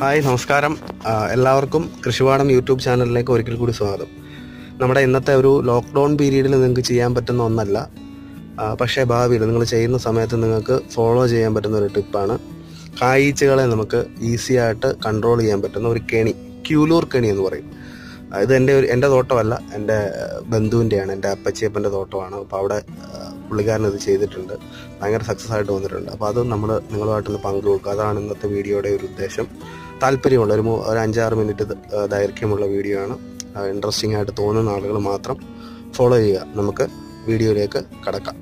hi നമസ്കാരം ആ, എല്ലാവർക്കും കൃഷിപാടം യൂട്യൂബ് ചാനലിലേക്ക് ഒരിക്കൽ കൂടി സ്വാഗതം നമ്മുടെ ഇന്നത്തെ ഒരു ലോക്ക്ഡൗൺ പീരീഡിൽ നിങ്ങൾക്ക് ചെയ്യാൻ പറ്റുന്ന ഒന്നല്ല ആ, പക്ഷേ ഭാവിയിൽ നിങ്ങൾ ചെയ്യുന്ന സമയത്ത് നിങ്ങൾക്ക് ഫോളോ ചെയ്യാൻ പറ്റുന്ന ഒരു ടിപ്പാണ് കായീച്ചകളെ നമുക്ക് ഈസി ആയിട്ട് കൺട്രോൾ ചെയ്യാൻ പറ്റുന്ന ഒരു കെണി ക്യൂലൂർ കെണി എന്ന് പറയും ആ, ഇത് എൻ്റെ ഒരു എൻ്റെ തോട്ടമല്ല എൻ്റെ ബന്ധുവിൻ്റെയാണ് എൻ്റെ അപ്പച്ചിയപ്പൻ്റെ തോട്ടമാണ് അപ്പോൾ അവിടെ ആ, പുള്ളിക്കാരൻ ഇത് ചെയ്തിട്ടുണ്ട് ഭയങ്കര സക്സസ് ആയിട്ട് വന്നിട്ടുണ്ട് അപ്പോൾ അത് നമ്മൾ നിങ്ങളുമായിട്ടൊന്ന് പങ്കുവെക്കുക അതാണ് ഇന്നത്തെ വീഡിയോയുടെ ഒരു ഉദ്ദേശം താല്പര്യമുള്ള ഒരു മൂ- ഒരു അഞ്ചാറ് മിനിറ്റ് ദ- ആ, ദൈർഘ്യമുള്ള വീഡിയോ ആണ് ഇൻട്രസ്റ്റിംഗ് ആയിട്ട് തോന്നുന്ന ആളുകൾ മാത്രം ഫോളോ ചെയ്യുക നമുക്ക് വീഡിയോയിലേക്ക് കടക്കാം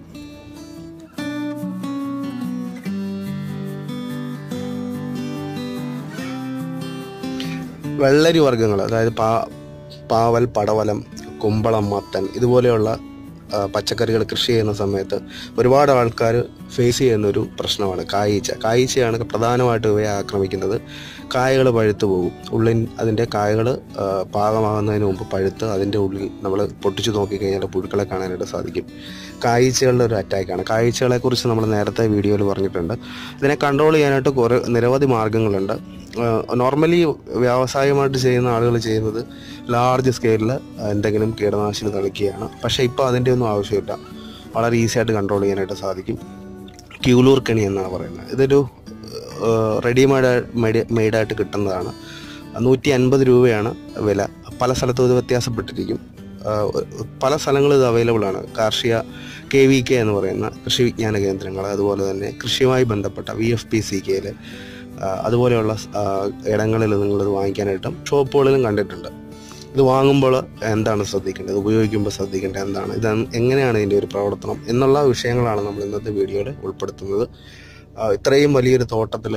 വെള്ളരി വർഗ്ഗങ്ങൾ അതായത് പാ പാവൽ പടവലം കുമ്പളം മത്തൻ ഇതുപോലെയുള്ള ആ, പച്ചക്കറികൾ കൃഷി ചെയ്യുന്ന സമയത്ത് ഒരുപാട് ആൾക്കാർ ഫേസ് ചെയ്യുന്ന ഒരു പ്രശ്നമാണ് കായീച്ച കായീച്ചയാണ് പ്രധാനമായിട്ട് ഇവയെ ആക്രമിക്കുന്നത് കായകൾ പഴുത്തു പോകും ഉള്ളിൻ അതിൻ്റെ കായകൾ പാകമാകുന്നതിന് മുമ്പ് പഴുത്ത് അതിൻ്റെ ഉള്ളിൽ നമ്മൾ പൊട്ടിച്ചു നോക്കിക്കഴിഞ്ഞാൽ പുഴുക്കളെ കാണാനായിട്ട് സാധിക്കും കായീച്ചകളുടെ ഒരു അറ്റാക്കാണ് കായീച്ചകളെ കുറിച്ച് നമ്മൾ നേരത്തെ വീഡിയോയിൽ പറഞ്ഞിട്ടുണ്ട് ഇതിനെ കൺട്രോൾ ചെയ്യാനായിട്ട് കുറേ നിരവധി മാർഗങ്ങളുണ്ട് നോർമലി വ്യാവസായികമായിട്ട് ചെയ്യുന്ന ആളുകൾ ചെയ്യുന്നത് ലാർജ് സ്കെയിലിൽ എന്തെങ്കിലും കീടനാശിനി തളിക്കുകയാണ് പക്ഷേ ഇപ്പോൾ അതിൻ്റെ ഒന്നും ആവശ്യമില്ല വളരെ ഈസി ആയിട്ട് കൺട്രോൾ ചെയ്യാനായിട്ട് സാധിക്കും ക്യൂലൂർ കെണി എന്നാണ് പറയുന്നത് ഇതൊരു റെഡിമെയ്ഡ് മെയ്ഡായിട്ട് കിട്ടുന്നതാണ് നൂറ്റി അൻപത് രൂപയാണ് വില പല സ്ഥലത്തും ഇത് വ്യത്യാസപ്പെട്ടിരിക്കും ആ, പല സ്ഥലങ്ങളും ഇത് അവൈലബിൾ ആണ് കാർഷിക കെ വി കെ എന്ന് പറയുന്ന കൃഷി വിജ്ഞാന കേന്ദ്രങ്ങൾ അതുപോലെ തന്നെ കൃഷിയുമായി ബന്ധപ്പെട്ട വി എഫ് പി സി കെയിൽ അതുപോലെയുള്ള ആ, ഇടങ്ങളിൽ നിങ്ങളിത് വാങ്ങിക്കാനായിട്ടും ഷോപ്പുകളിലും കണ്ടിട്ടുണ്ട് ഇത് വാങ്ങുമ്പോൾ എന്താണ് ശ്രദ്ധിക്കേണ്ടത് ഉപയോഗിക്കുമ്പോൾ ശ്രദ്ധിക്കേണ്ടത് എന്താണ് ഇത് എങ്ങനെയാണ് ഇതിൻ്റെ ഒരു പ്രവർത്തനം എന്നുള്ള വിഷയങ്ങളാണ് നമ്മൾ ഇന്നത്തെ വീഡിയോയിൽ ഉൾപ്പെടുത്തുന്നത് ആ, ഇത്രയും വലിയൊരു തോട്ടത്തിൽ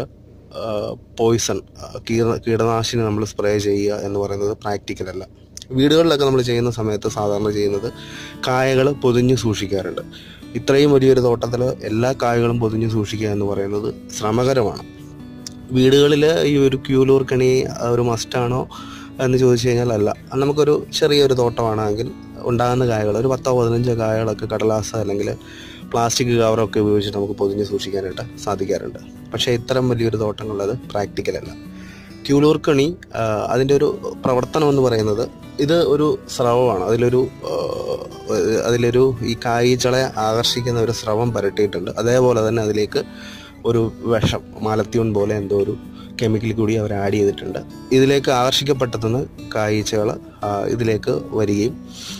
പോയിസൺ കീട കീടനാശിനി നമ്മൾ സ്പ്രേ ചെയ്യുക എന്ന് പറയുന്നത് പ്രാക്ടിക്കൽ അല്ല വീടുകളിലൊക്കെ നമ്മൾ ചെയ്യുന്ന സമയത്ത് സാധാരണ ചെയ്യുന്നത് കായകൾ പൊതിഞ്ഞ് സൂക്ഷിക്കാറുണ്ട് ഇത്രയും വലിയൊരു തോട്ടത്തിൽ എല്ലാ കായകളും പൊതിഞ്ഞ് സൂക്ഷിക്കുക എന്ന് പറയുന്നത് ശ്രമകരമാണ് വീടുകളിൽ ഈ ഒരു ക്യൂലൂർ കണി ആ, ഒരു മസ്റ്റാണോ എന്ന് ചോദിച്ചു കഴിഞ്ഞാൽ അല്ല നമുക്കൊരു ചെറിയൊരു തോട്ടമാണെങ്കിൽ ഉണ്ടാകുന്ന കായകൾ ഒരു പത്തോ പതിനഞ്ചോ കായകളൊക്കെ കടലാസ് അല്ലെങ്കിൽ പ്ലാസ്റ്റിക് കവറൊക്കെ ഉപയോഗിച്ചിട്ട് നമുക്ക് പൊതിഞ്ഞ് സൂക്ഷിക്കാനായിട്ട് സാധിക്കാറുണ്ട് പക്ഷേ ഇത്തരം വലിയൊരു തോട്ടങ്ങളിൽ അത് പ്രാക്ടിക്കൽ അല്ല ക്യൂലൂർ കണി ആ, അതിൻ്റെ ഒരു പ്രവർത്തനം എന്ന് പറയുന്നത് ഇത് ഒരു സ്രവമാണ് അതിലൊരു ആ, അതിലൊരു ഈ കായ്ച്ചളെ ആകർഷിക്കുന്ന ഒരു സ്രവം പരട്ടിയിട്ടുണ്ട് അതേപോലെ തന്നെ അതിലേക്ക് ഒരു വിഷം മാലത്യൂൺ പോലെ എന്തോ ഒരു കെമിക്കൽ കൂടി അവർ ആഡ് ചെയ്തിട്ടുണ്ട് ഇതിലേക്ക് ആകർഷിക്കപ്പെട്ടതെന്ന് കായ്ച്ചകൾ ഇതിലേക്ക് വരികയും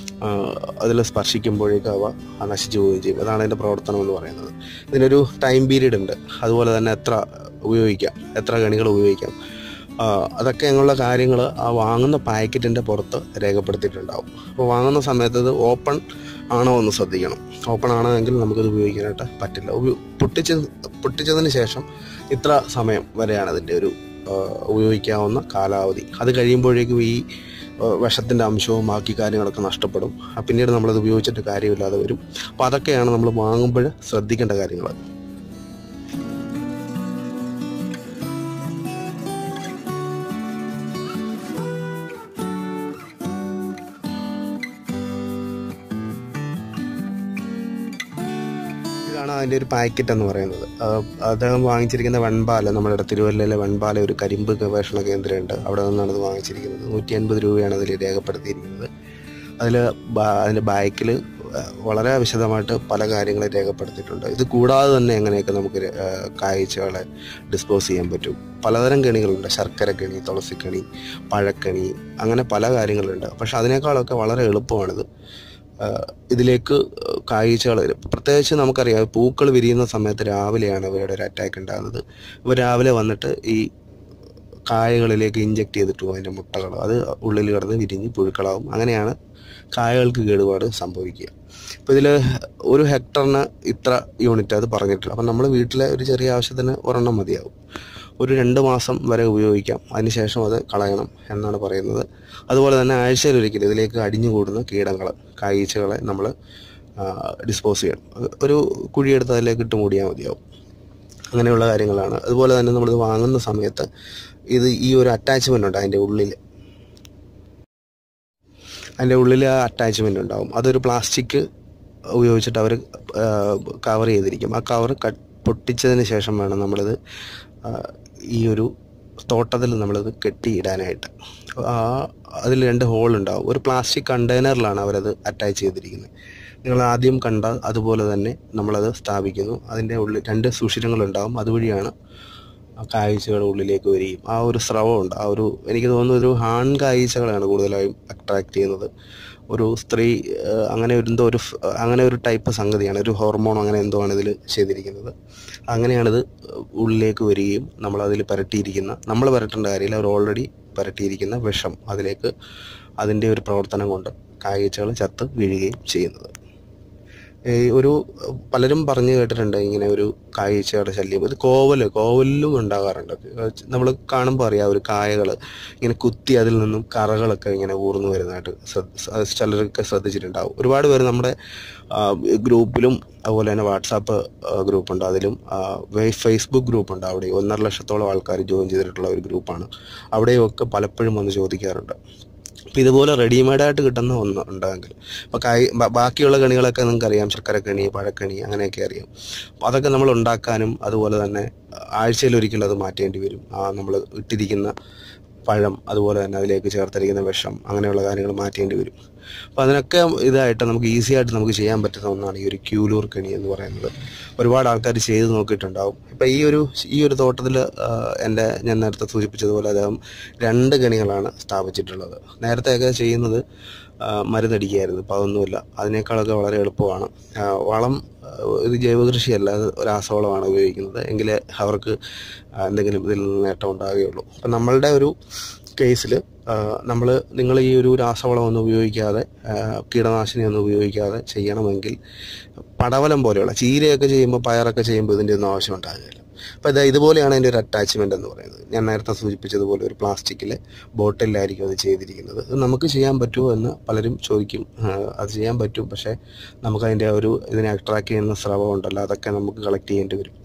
അതിൽ സ്പർശിക്കുമ്പോഴേക്കും അവ നശിച്ചു പോവുകയും ചെയ്യും അതാണ് അതിൻ്റെ പ്രവർത്തനം എന്ന് പറയുന്നത് ഇതിനൊരു ടൈം പീരീഡ് ഉണ്ട് അതുപോലെ തന്നെ എത്ര ഉപയോഗിക്കാം എത്ര കണികൾ ഉപയോഗിക്കാം ആ, അതൊക്കെ അങ്ങനെയുള്ള കാര്യങ്ങൾ ആ വാങ്ങുന്ന പാക്കറ്റിൻ്റെ പുറത്ത് രേഖപ്പെടുത്തിയിട്ടുണ്ടാവും അപ്പോൾ വാങ്ങുന്ന സമയത്ത് ഇത് ഓപ്പൺ ആണോ എന്ന് ശ്രദ്ധിക്കണം ഓപ്പൺ ആണെങ്കിൽ നമുക്കിത് ഉപയോഗിക്കാനായിട്ട് പറ്റില്ല ഉപ- പൊട്ടിച്ച് പൊട്ടിച്ചതിന് ശേഷം ഇത്ര സമയം വരെയാണ് അതിൻ്റെ ഒരു ആ, ഉപയോഗിക്കാവുന്ന കാലാവധി അത് കഴിയുമ്പോഴേക്കും ഈ ആ, വിഷത്തിൻ്റെ അംശവും ബാക്കി കാര്യങ്ങളൊക്കെ നഷ്ടപ്പെടും ആ, പിന്നീട് നമ്മളത് ഉപയോഗിച്ചിട്ട് കാര്യമില്ലാതെ വരും അപ്പോൾ അതൊക്കെയാണ് നമ്മൾ വാങ്ങുമ്പോൾ ശ്രദ്ധിക്കേണ്ട കാര്യങ്ങൾ ഇതാണ് അതിൻ്റെ ഒരു പാക്കറ്റ് എന്ന് പറയുന്നത് ആ, അദ്ദേഹം വാങ്ങിച്ചിരിക്കുന്ന വൺപാല നമ്മുടെ തിരുവല്ലയിലെ വൺപാല ഒരു കരിമ്പ് ഗവേഷണ കേന്ദ്രമുണ്ട് അവിടെ നിന്നാണ് ഇത് വാങ്ങിച്ചിരിക്കുന്നത് നൂറ്റി അൻപത് രൂപയാണ് അതിൽ രേഖപ്പെടുത്തിയിരിക്കുന്നത് അതിൽ അതിൻ്റെ ബാക്കിൽ വളരെ വിശദമായിട്ട് പല കാര്യങ്ങളും രേഖപ്പെടുത്തിയിട്ടുണ്ട് ഇത് കൂടാതെ തന്നെ എങ്ങനെയൊക്കെ നമുക്ക് ര- ആ, കായ്ച്ചകളെ ഡിസ്പോസ് ചെയ്യാൻ പറ്റും പലതരം കെണികളുണ്ട് ശർക്കര കെണി തുളസിക്കണി പഴക്കണി അങ്ങനെ പല കാര്യങ്ങളുണ്ട് പക്ഷെ അതിനേക്കാളൊക്കെ വളരെ എളുപ്പമാണിത് ആ, ഇതിലേക്ക് കായ്ച്ചകൾ പ്രത്യേകിച്ച് നമുക്കറിയാം പൂക്കൾ വിരിയുന്ന സമയത്ത് രാവിലെയാണ് ഇവയുടെ ഒരു അറ്റാക്ക് ഉണ്ടാകുന്നത് ഇവ രാവിലെ വന്നിട്ട് ഈ കായകളിലേക്ക് ഇഞ്ചെക്ട് ചെയ്തിട്ട് പോകും അതിൻ്റെ മുട്ടകൾ അത് ഉള്ളിൽ കിടന്ന് വിരിഞ്ഞ് പുഴുക്കളാവും അങ്ങനെയാണ് കായകൾക്ക് കേടുപാട് സംഭവിക്കുക അപ്പോൾ ഇതിൽ ഒരു ഹെക്ടറിന് ഇത്ര യൂണിറ്റ് അത് പറഞ്ഞിട്ടില്ല അപ്പം നമ്മൾ വീട്ടിലെ ഒരു ചെറിയ ആവശ്യത്തിന് ഒരെണ്ണം മതിയാവും ഒരു രണ്ട് മാസം വരെ ഉപയോഗിക്കാം അതിനുശേഷം അത് കളയണം എന്നാണ് പറയുന്നത് അതുപോലെ തന്നെ ആഴ്ചയിൽ ഒരിക്കലും ഇതിലേക്ക് അടിഞ്ഞുകൂടുന്ന കീടങ്ങൾ കായ്ച്ചകളെ നമ്മൾ ഡിസ്പോസ് ചെയ്യണം ഒരു കുഴിയെടുത്ത് അതിലേക്ക് ഇട്ട് മൂടിയാൽ മതിയാവും അങ്ങനെയുള്ള കാര്യങ്ങളാണ് അതുപോലെ തന്നെ നമ്മളിത് വാങ്ങുന്ന സമയത്ത് ഇത് ഈ ഒരു അറ്റാച്ച്മെൻ്റ് ഉണ്ട് അതിൻ്റെ ഉള്ളിൽ അതിൻ്റെ ഉള്ളിൽ ആ അറ്റാച്ച്മെൻ്റ് ഉണ്ടാവും അതൊരു പ്ലാസ്റ്റിക് ഉപയോഗിച്ചിട്ട് അവർ കവർ ചെയ്തിരിക്കും ആ കവർ കട്ട് പൊട്ടിച്ചതിന് ശേഷം വേണം നമ്മളിത് ആ, ഈ ഒരു തോട്ടത്തിൽ നമ്മളത് കെട്ടിയിടാനായിട്ട് ആ അതിൽ രണ്ട് ഹോൾ ഉണ്ടാവും ഒരു പ്ലാസ്റ്റിക് കണ്ടെയ്നറിലാണ് അവരത് അറ്റാച്ച് ചെയ്തിരിക്കുന്നത് നിങ്ങൾ ആദ്യം കണ്ട അതുപോലെ തന്നെ നമ്മളത് സ്ഥാപിക്കുന്നു അതിൻ്റെ ഉള്ളിൽ രണ്ട് സുഷിരങ്ങളുണ്ടാവും അതുവഴിയാണ് ആ കാഴ്ചയുടെ ഉള്ളിലേക്ക് വരികയും ആ ഒരു സ്രവമുണ്ട് ആ ഒരു എനിക്ക് തോന്നുന്നു ഒരു ആൺ കാഴ്ചകളാണ് കൂടുതലായും അട്രാക്ട് ചെയ്യുന്നത് ഒരു സ്ത്രീ ഏഹ്, അങ്ങനെ ഒരു എന്തോ ഒരു ഫ്- അങ്ങനെ ഒരു ടൈപ്പ് സംഗതിയാണ് ഒരു ഹോർമോൺ അങ്ങനെ എന്തോ ആണ് ഇതിൽ ചെയ്തിരിക്കുന്നത് അങ്ങനെയാണിത് ഉള്ളിലേക്ക് വരികയും നമ്മൾ അതിൽ പരട്ടിയിരിക്കുന്ന നമ്മൾ പരട്ടേണ്ട കാര്യമില്ല അവർ ഓൾറെഡി പരട്ടിയിരിക്കുന്ന വിഷം അതിലേക്ക് അതിൻ്റെ ഒരു പ്രവർത്തനം കൊണ്ട് കാഴ്ചകൾ ചത്ത് വീഴുകയും ചെയ്യുന്നത് ഈ ഒരു പലരും പറഞ്ഞു കേട്ടിട്ടുണ്ട് ഇങ്ങനെ ഒരു കാഴ്ചയുടെ ശല്യം ഇത് കോവല് കോവലിലും ഉണ്ടാകാറുണ്ട് നമ്മൾ കാണുമ്പോൾ അറിയാം ഒരു കായകൾ ഇങ്ങനെ കുത്തി അതിൽ നിന്നും കറകളൊക്കെ ഇങ്ങനെ ഊർന്നു വരുന്നതായിട്ട് ശ്രദ്ധ- അത് ചിലരൊക്കെ ശ്രദ്ധിച്ചിട്ടുണ്ടാവും ഒരുപാട് പേര് നമ്മുടെ ആ, ഗ്രൂപ്പിലും അതുപോലെ തന്നെ വാട്സാപ്പ് ഗ്രൂപ്പുണ്ട് അതിലും ആ, വേ- ഫേസ്ബുക്ക് ഗ്രൂപ്പുണ്ട് അവിടെ ഒന്നര ലക്ഷത്തോളം ആൾക്കാർ ജോയിൻ ചെയ്തിട്ടുള്ള ഒരു ഗ്രൂപ്പാണ് അവിടെയൊക്കെ പലപ്പോഴും വന്ന് ചോദിക്കാറുണ്ട് അപ്പം ഇതുപോലെ റെഡിമെയ്ഡായിട്ട് കിട്ടുന്ന ഒന്ന് ഉണ്ടെങ്കിൽ അപ്പോൾ കായ് ബ- ബാക്കിയുള്ള കണികളൊക്കെ നിങ്ങൾക്ക് അറിയാം ശർക്കരക്കണി പഴക്കണി അങ്ങനെയൊക്കെ അറിയാം അപ്പോൾ അതൊക്കെ നമ്മൾ ഉണ്ടാക്കാനും അതുപോലെ തന്നെ ആഴ്ചയിൽ ഒരിക്കലും അത് മാറ്റേണ്ടി വരും ആ നമ്മൾ ഇട്ടിരിക്കുന്ന പഴം അതുപോലെ തന്നെ അതിലേക്ക് ചേർത്തിരിക്കുന്ന വിഷം അങ്ങനെയുള്ള കാര്യങ്ങൾ മാറ്റേണ്ടി വരും അപ്പോൾ അതിനൊക്കെ ഇതായിട്ട് നമുക്ക് ഈസി ആയിട്ട് നമുക്ക് ചെയ്യാൻ പറ്റുന്ന ഒന്നാണ് ഈ ഒരു ക്യൂലൂർ കണി എന്ന് പറയുന്നത് ഒരുപാട് ആൾക്കാർ ചെയ്ത് നോക്കിയിട്ടുണ്ടാവും ഇപ്പം ഈ ഒരു ഈ ഒരു തോട്ടത്തിൽ എൻ്റെ ഞാൻ നേരത്തെ സൂചിപ്പിച്ചതുപോലെ അദ്ദേഹം രണ്ട് കണികളാണ് സ്ഥാപിച്ചിട്ടുള്ളത് നേരത്തെയൊക്കെ ചെയ്യുന്നത് ആ, മരുന്നടിക്കുകയായിരുന്നു ഇപ്പം അതൊന്നുമില്ല അതിനേക്കാളൊക്കെ വളരെ എളുപ്പമാണ് ആ, വളം ആ, ഇത് ജൈവകൃഷിയല്ല അത് രാസവളമാണ് ഉപയോഗിക്കുന്നത് എങ്കിലേ അവർക്ക് ആ, എന്തെങ്കിലും ഇതിൽ നിന്ന് നേട്ടം ഉണ്ടാവുകയുള്ളൂ അപ്പം നമ്മളുടെ ഒരു കേസിൽ നമ്മൾ നിങ്ങൾ ഈ ഒരു രാസവളമൊന്നും ഉപയോഗിക്കാതെ ആ, കീടനാശിനിയൊന്നും ഉപയോഗിക്കാതെ ചെയ്യണമെങ്കിൽ പടവലം പോലെയുള്ള ചീരയൊക്കെ ചെയ്യുമ്പോൾ പയറൊക്കെ ചെയ്യുമ്പോൾ ഇതിൻ്റെ ഒന്നും ആവശ്യം ഉണ്ടാകുകയില്ല അപ്പോൾ ഇത് ഇതുപോലെയാണ് അതിൻ്റെ ഒരു അറ്റാച്ച്മെൻ്റ് എന്ന് പറയുന്നത് ഞാൻ നേരത്തെ സൂചിപ്പിച്ചതുപോലെ ഒരു പ്ലാസ്റ്റിക്കിലെ ബോട്ടിലായിരിക്കും അത് ചെയ്തിരിക്കുന്നത് ഇത് നമുക്ക് ചെയ്യാൻ പറ്റുമോ എന്ന് പലരും ചോദിക്കും ആ, അത് ചെയ്യാൻ പറ്റും പക്ഷേ നമുക്ക് അതിൻ്റെ ഒരു ഇതിനെ അട്രാക്ട് ചെയ്യുന്ന സ്രവം ഉണ്ടല്ലോ അതൊക്കെ നമുക്ക് കളക്ട് ചെയ്യേണ്ടി വരും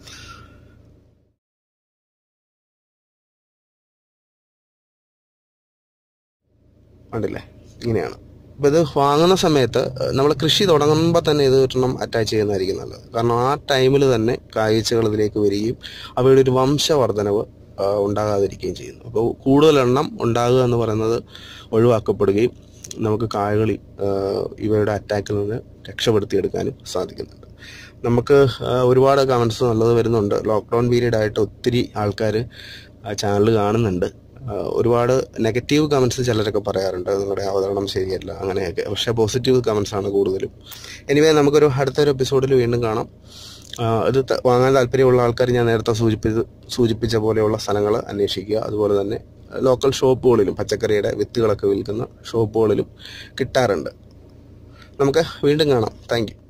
ഉണ്ടല്ലേ ഇങ്ങനെയാണ് അപ്പോൾ ഇത് വാങ്ങുന്ന സമയത്ത് നമ്മൾ കൃഷി തുടങ്ങുമ്പോൾ തന്നെ ഇത് ഒരെണ്ണം അറ്റാച്ച് ചെയ്യുന്നതായിരിക്കും നല്ലത് കാരണം ആ ടൈമിൽ തന്നെ കാഴ്ചകൾ ഇതിലേക്ക് വരികയും അവയുടെ ഒരു വംശവർദ്ധനവ് ആ, ഉണ്ടാകാതിരിക്കുകയും ചെയ്യുന്നു അപ്പോൾ കൂടുതൽ എണ്ണം ഉണ്ടാകുക എന്ന് പറയുന്നത് ഒഴിവാക്കപ്പെടുകയും നമുക്ക് കായകൾ ഇവയുടെ അറ്റാക്കിൽ നിന്ന് രക്ഷപ്പെടുത്തിയെടുക്കാനും സാധിക്കുന്നുണ്ട് നമുക്ക് ആ, ഒരുപാട് കമൻസ് നല്ലത് വരുന്നുണ്ട് ലോക്ക്ഡൗൺ പീരീഡ് ആയിട്ട് ഒത്തിരി ആൾക്കാർ ചാനൽ കാണുന്നുണ്ട് ആ, ഒരുപാട് നെഗറ്റീവ് കമൻസ് ചിലരൊക്കെ പറയാറുണ്ട് നിങ്ങളുടെ അവതരണം ശരിയല്ല അങ്ങനെയൊക്കെ പക്ഷേ പോസിറ്റീവ് കമൻസ് ആണ് കൂടുതലും എനിവേ നമുക്കൊരു അടുത്തൊരു എപ്പിസോഡിൽ വീണ്ടും കാണാം ആ, ഇത് ത- വാങ്ങാൻ താല്പര്യമുള്ള ആൾക്കാർ ഞാൻ നേരത്തെ സൂചിപ്പിച്ച സൂചിപ്പിച്ച പോലെയുള്ള സ്ഥലങ്ങൾ അന്വേഷിക്കുക അതുപോലെ തന്നെ ലോക്കൽ ഷോപ്പുകളിലും പച്ചക്കറിയുടെ വിത്തുകളൊക്കെ വിൽക്കുന്ന ഷോപ്പുകളിലും കിട്ടാറുണ്ട് നമുക്ക് വീണ്ടും കാണാം താങ്ക് യു